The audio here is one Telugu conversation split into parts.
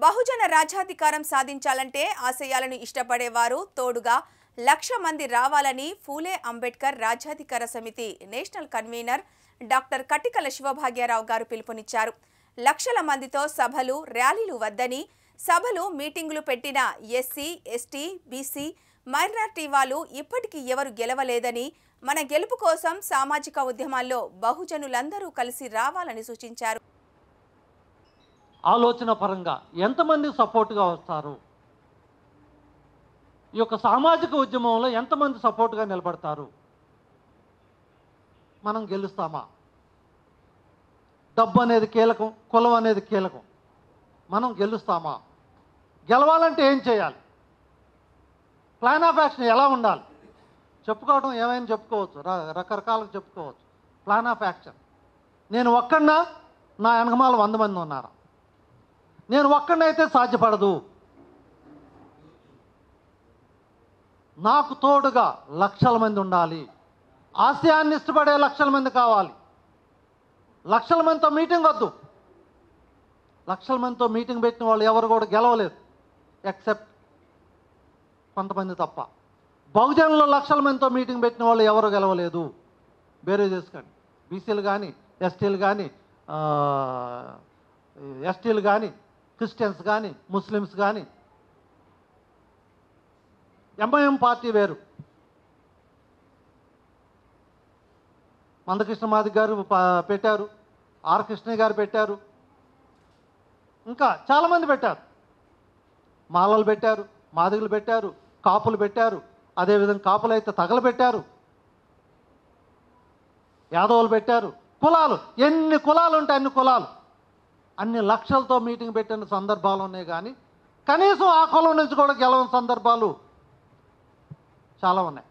బహుజన రాజ్యాధికారం సాధించాలంటే ఆశయాలను ఇష్టపడేవారు తోడుగా లక్ష మంది రావాలని ఫూలే అంబేద్కర్ రాజ్యాధికార సమితి national convener doctor Kattikala Shivabhagyarao గారు పిలుపునిచ్చారు లక్షల మందితో సభలు ర్యాలీలు వద్దని సభలు మీటింగులు పెట్టిన ఎస్సీ ఎస్టీ బీసీ మైనార్టీ వాళ్ళు ఇప్పటికీ ఎవరు గెలవలేదని మన గెలుపు కోసం సామాజిక ఉద్యమాల్లో బహుజనులందరూ కలిసి రావాలని సూచించారు ఆలోచన పరంగా ఎంతమంది సపోర్ట్గా వస్తారు ఈ యొక్క సామాజిక ఉద్యమంలో ఎంతమంది సపోర్ట్గా నిలబడతారు మనం గెలుస్తామా డబ్బు అనేది కీలకం కులం అనేది కీలకం మనం గెలుస్తామా గెలవాలంటే ఏం చేయాలి ప్లాన్ ఆఫ్ యాక్షన్ ఎలా ఉండాలి చెప్పుకోవడం ఏమైనా చెప్పుకోవచ్చు ర- రకరకాలుగా చెప్పుకోవచ్చు ప్లాన్ ఆఫ్ యాక్షన్ నేను ఒక్కడినా నా వెనకమాల వంద మంది ఉన్నారు నేను ఒక్కడైతే సాధ్యపడదు నాకు తోడుగా లక్షల మంది ఉండాలి ఆశయాన్ని ఇష్టపడే లక్షల మంది కావాలి లక్షల మందితో మీటింగ్ వద్దు లక్షల మందితో మీటింగ్ పెట్టిన వాళ్ళు ఎవరు కూడా గెలవలేరు ఎక్సెప్ట్ కొంతమంది తప్ప బహుజనులు లక్షల మందితో మీటింగ్ పెట్టిన వాళ్ళు ఎవరు గెలవలేదు బేరే చేసుకోండి బీసీలు కానీ ఎస్టీలు కానీ ఎస్టీలు కానీ క్రిస్టియన్స్ కానీ ముస్లిమ్స్ కానీ ఎంఐఎం పార్టీ వేరు మందకృష్ణ మాదిక్ గారు ప- పెట్టారు ఆర్ కృష్ణ గారు పెట్టారు ఇంకా చాలామంది పెట్టారు మాలలు పెట్టారు మాదిగలు పెట్టారు కాపులు పెట్టారు అదేవిధంగా కాపులు అయితే తగలబెట్టారు యాదవులు పెట్టారు కులాలు ఎన్ని కులాలు ఉంటాయి అన్ని కులాలు అన్ని లక్షలతో మీటింగ్ పెట్టిన సందర్భాలు ఉన్నాయి కానీ కనీసం ఆ కులం నుంచి కూడా గెలవని సందర్భాలు చాలా ఉన్నాయి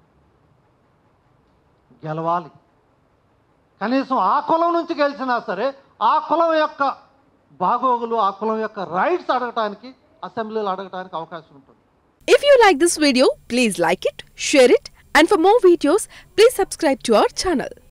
గెలవాలి కనీసం ఆ కులం నుంచి గెలిచినా సరే ఆ కులం యొక్క బాగోగులు ఆ కులం యొక్క రైట్స్ అడగటానికి అసెంబ్లీలో అడగటానికి అవకాశం ఉంటుంది If you like this video, please like it, share it, and for more videos, please subscribe to our channel.